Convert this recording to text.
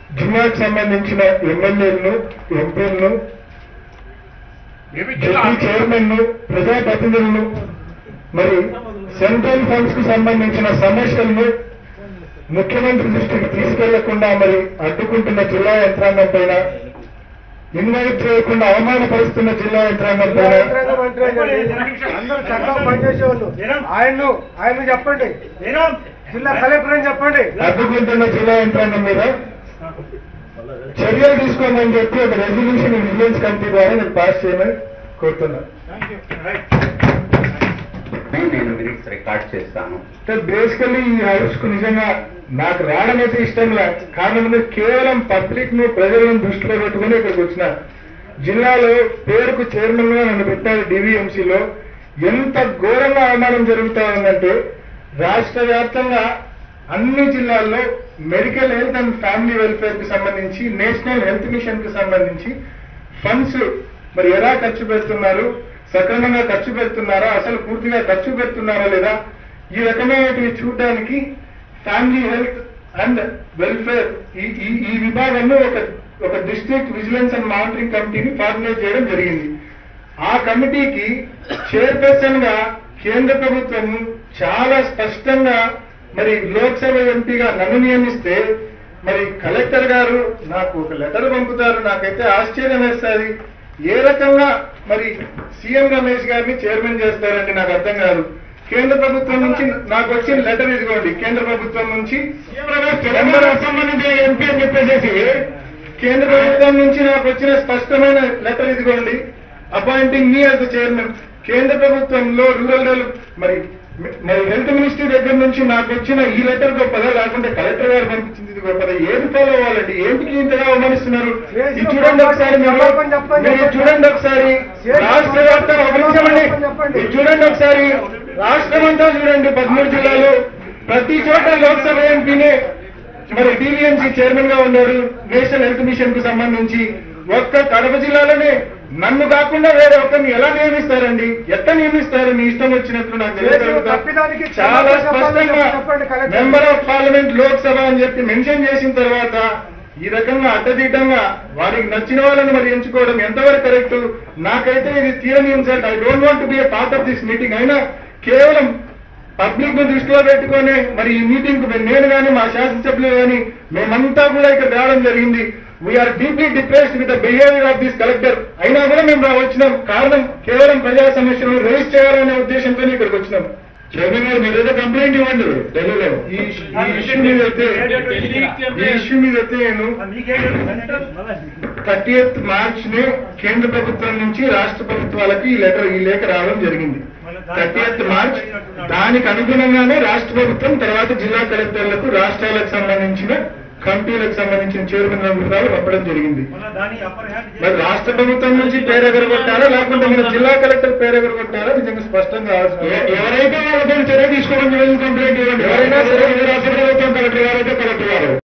జిల్లాకు సంబంధించిన ఎమ్మెల్యేలను ఎంపీలను ఏమి జిల్లా జడ్పీ చైర్మన్ ప్రజాప్రతినిధులను మరి సెంట్రల్ ఫండ్స్ కు సంబంధించిన సమస్యలను ముఖ్యమంత్రి దృష్టికి తీసుకెళ్లకుండా మరి అడ్డుకుంటున్న జిల్లా యంత్రాంగం పైన ఇన్వైట్ చేయకుండా అవమానపరుస్తున్న జిల్లా యంత్రాంగం జిల్లా పైన యంత్రాంగం మంత్రి అండి. అందరూ చక్కగా పనిచేసేవాళ్ళు ఆయన్ను ఆయన్ను చెప్పండి జిల్లా కలెక్టర్ అని చెప్పండి అడ్డుకుంటున్న జిల్లా యంత్రాంగం మీద చర్యలు తీసుకోమని చెప్పి ఒక రెజల్యూషన్ విజిలెన్స్ కమిటీ ద్వారా నేను పాస్ చేయమని కోరుతున్నాను నేను మినిట్స్ రికార్డ్ చేస్తాను బేసికల్లీ ఈ హౌస్ కు నిజంగా నాకు రావడం అయితే ఇష్టం లేదు కారణం ఏంటంటే కేవలం పబ్లిక్ ను ప్రజలను దృష్టిలో పెట్టుకుని ఇక్కడికి వచ్చిన జిల్లాలో పేరుకు చైర్మన్ గా నన్ను పెట్టారు డివిఎంసీలో ఎంత ఘోరంగా అవమానం జరుగుతా ఉందంటే రాష్ట్ర వ్యాప్తంగా అన్ని జిల్లాల్లో medical health and family welfare కి సంబంధించి నేషనల్ హెల్త్ మిషన్ కి సంబంధించి ఫండ్స్ మరి ఎలా ఖర్చు పెడుతున్నారు సక్రమంగా ఖర్చు పెడుతున్నారా అసలు పూర్తిగా ఖర్చు పెడుతున్నారా లేదా ఈ రకమైనటివి చూడడానికి ఫ్యామిలీ హెల్త్ అండ్ వెల్ఫేర్ ఈ ఈ- ఈ విభాగంలో ఒక ఒక డిస్ట్రిక్ట్ విజిలెన్స్ అండ్ మానిటరింగ్ కమిటీని ఫార్ములేట్ చేయడం జరిగింది ఆ కమిటీకి చైర్పర్సన్ గా కేంద్ర ప్రభుత్వం చాలా స్పష్టంగా మరి లోక్సభ ఎంపీగా నన్ను నియమిస్తే మరి కలెక్టర్ గారు నాకు ఒక లెటర్ పంపుతారు నాకైతే ఆశ్చర్యం వేస్తుంది ఏ రకంగా మరి సీఎం రమేష్ గారిని చైర్మన్ చేస్తారండి నాకు అర్థం కాదు కేంద్ర ప్రభుత్వం నుంచి నాకు వచ్చిన లెటర్ ఇదిగోండి కేంద్ర ప్రభుత్వం నుంచి తెలంగాణకు సంబంధించిన ఎంపీ అని చెప్పేసి కేంద్ర ప్రభుత్వం నుంచి నాకు వచ్చిన స్పష్టమైన లెటర్ ఇదిగోండి అపాయింటింగ్ మీ యాజ్ చైర్మన్ కేంద్ర ప్రభుత్వంలో రూరల్ డెవలప్ మరి మరి హెల్త్ మినిస్ట్రీ దగ్గర నుంచి నాకు వచ్చిన ఈ లెటర్ గొప్పదా లేకుంటే కలెక్టర్ గారు పంపించింది ఇది గొప్పదా ఏది ఫాలో అవ్వాలండి ఏంటికి ఇంతగా అవమానిస్తున్నారు ఇది చూడండి ఒకసారి మీరు మీరు చూడండి ఒకసారి రాష్ట్ర వ్యాప్తంగా ఒక నిమిషం అండి ఇది చూడండి ఒకసారి రాష్ట్రం అంతా చూడండి పదమూడు జిల్లాలో ప్రతి చోట లోక్సభ ఎంపీనే మరి టీవీఎంసీ చైర్మన్ గా ఉన్నారు నేషనల్ హెల్త్ మిషన్ కు సంబంధించి ఒక్క కడప జిల్లాలోనే నన్ను కాకుండా వేరే ఒక్కరిని ఎలా నియమిస్తారండి ఎట్లా నియమిస్తారు మీ ఇష్టం వచ్చినట్లు నాకు తెలియదు తప్పిదానికి చాలా చెప్పండి, స్పష్టంగా చెప్పండి, collector. Member of parliament Lok Sabha అని చెప్పి మెన్షన్ చేసిన తర్వాత ఈ రకంగా అడ్డదిడ్డంగా వారికి నచ్చిన వాళ్ళని మరి ఎంచుకోవడం ఎంతవరకు కరెక్ట్ నాకైతే ఇది తీరని insult I don't want be part of this meeting అయినా కేవలం పబ్లిక్ ను దృష్టిలో పెట్టుకొని మరి ఈ మీటింగ్ కు నేను కానీ మా శాసనసభ్యులు కానీ మేమంతా కూడా ఇక్కడ రావడం జరిగింది we're deeply depressed with the behaviour of this collector అయినా కూడా మేము రా- వచ్చినాం కారణం కేవలం ప్రజా సమస్యలను రేస్ చేయాలనే ఉద్దేశంతో ఇక్కడికి వచ్చినాం చైర్మన్ గారు మీరు ఏదో కంప్లైంట్ ఇవ్వండి ఢిల్లీలో ఈ ఈ ఇష్యూ మీద అయితే ఈ ఇష్యూ మీద అయితే నేను థర్టీ ఎయిత్ మార్చ్ ని కేంద్ర ప్రభుత్వం నుంచి రాష్ట్ర ప్రభుత్వాలకి ఈ లెటర్ ఈ లేఖ రావడం జరిగింది థర్టీ ఎయిత్ మార్చ్ దానికి అనుగుణంగానే రాష్ట్ర ప్రభుత్వం తర్వాత జిల్లా కలెక్టర్లకు రాష్ట్రాలకు సంబంధించిన కమిటీలకు సంబంధించిన చైర్మన్ అభిప్రాయాలు పంపడం జరిగింది మరి రాష్ట్ర ప్రభుత్వం నుంచి పేరు ఎగరగొట్టారా లేకుంటే మన జిల్లా కలెక్టర్ పేరు ఎగరగొట్టారా నిజంగా స్పష్టంగా ఆలోచన. ఎవరైతే వాళ్ళపైన చర్య తీసుకోవడం కంప్లైంట్ ఇవ్వండి ఎవరైనా సరే ఇది రాష్ట్ర ప్రభుత్వం కలెక్టర్ గారైతే కలెక్టర్ గారు